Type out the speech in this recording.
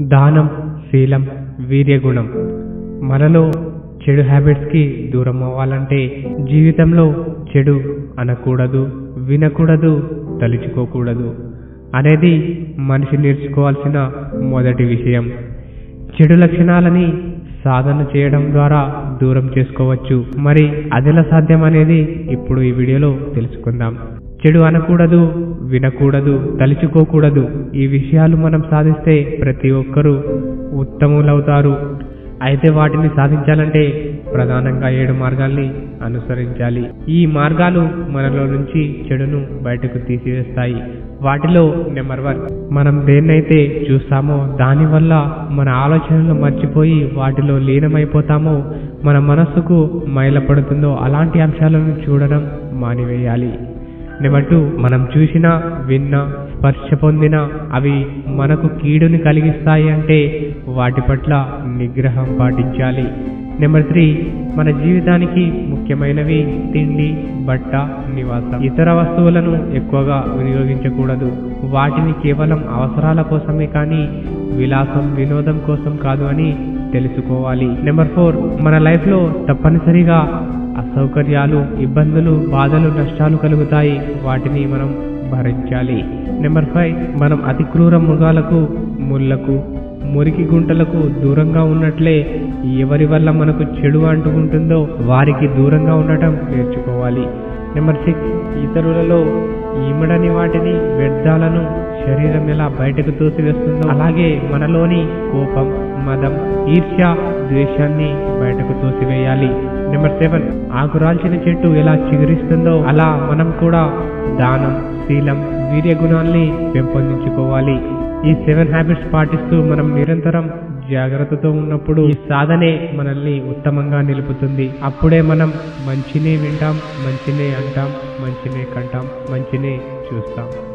దానం శీలం వీర్యగుణం మనలో చెడు హ్యాబిట్స్కి దూరం అవ్వాలంటే జీవితంలో చెడు అనకూడదు వినకూడదు తలుచుకోకూడదు అనేది మనిషి నేర్చుకోవాల్సిన మొదటి విషయం చెడు లక్షణాలని సాధన చేయడం ద్వారా దూరం చేసుకోవచ్చు మరి అదెలా సాధ్యం అనేది ఇప్పుడు ఈ వీడియోలో తెలుసుకుందాం చెడు అనకూడదు వినకూడదు తలుచుకోకూడదు ఈ విషయాలు మనం సాధిస్తే ప్రతి ఒక్కరూ ఉత్తములవుతారు అయితే వాటిని సాధించాలంటే ప్రధానంగా ఏడు మార్గాల్ని అనుసరించాలి ఈ మార్గాలు మనలో నుంచి చెడును బయటకు తీసివేస్తాయి వాటిలో నెంబర్ వన్ మనం దేన్నైతే చూస్తామో దానివల్ల మన ఆలోచనలు మర్చిపోయి వాటిలో లీనమైపోతామో మన మనస్సుకు మైలపడుతుందో అలాంటి అంశాలను చూడడం మానివేయాలి నెంబర్ టూ మనం చూసినా విన్నా స్పర్శ పొందినా అవి మనకు కీడుని కలిగిస్తాయి అంటే వాటి పట్ల నిగ్రహం పాటించాలి నెంబర్ త్రీ మన జీవితానికి ముఖ్యమైనవి తిండి బట్ట నివాసం ఇతర వస్తువులను ఎక్కువగా వినియోగించకూడదు వాటిని కేవలం అవసరాల కోసమే కానీ విలాసం వినోదం కోసం కాదు అని తెలుసుకోవాలి నెంబర్ ఫోర్ మన లైఫ్లో తప్పనిసరిగా అసౌకర్యాలు ఇబ్బందులు బాధలు నష్టాలు కలుగుతాయి వాటిని మనం భరించాలి నెంబర్ ఫైవ్ మనం అతి క్రూర మృగాలకు ముళ్ళకు మురికి గుంటలకు దూరంగా ఉన్నట్లే ఎవరి వల్ల మనకు చెడు అంటుకుంటుందో వారికి దూరంగా ఉండటం నేర్చుకోవాలి నెంబర్ సిక్స్ ఇతరులలో ఇమడని వాటిని వ్యర్థాలను శరీరం ఎలా బయటకు తోసివేస్తుందో అలాగే మనలోని కోపం మదం ఈర్ష్య ద్వేషాన్ని బయటకు తోసివేయాలి నెంబర్ సెవెన్ ఆకురాల్చిన చెట్టు ఎలా చిగురిస్తుందో అలా మనం కూడా దానం శీలం వీర్య గుణాల్ని పెంపొందించుకోవాలి ఈ సెవెన్ హ్యాబిట్స్ పాటిస్తూ మనం నిరంతరం జాగ్రత్తతో ఉన్నప్పుడు ఈ సాధనే మనల్ని ఉత్తమంగా నిలుపుతుంది అప్పుడే మనం మంచినే వింటాం మంచినే అంటాం మంచినే కంటాం మంచినే చూస్తాం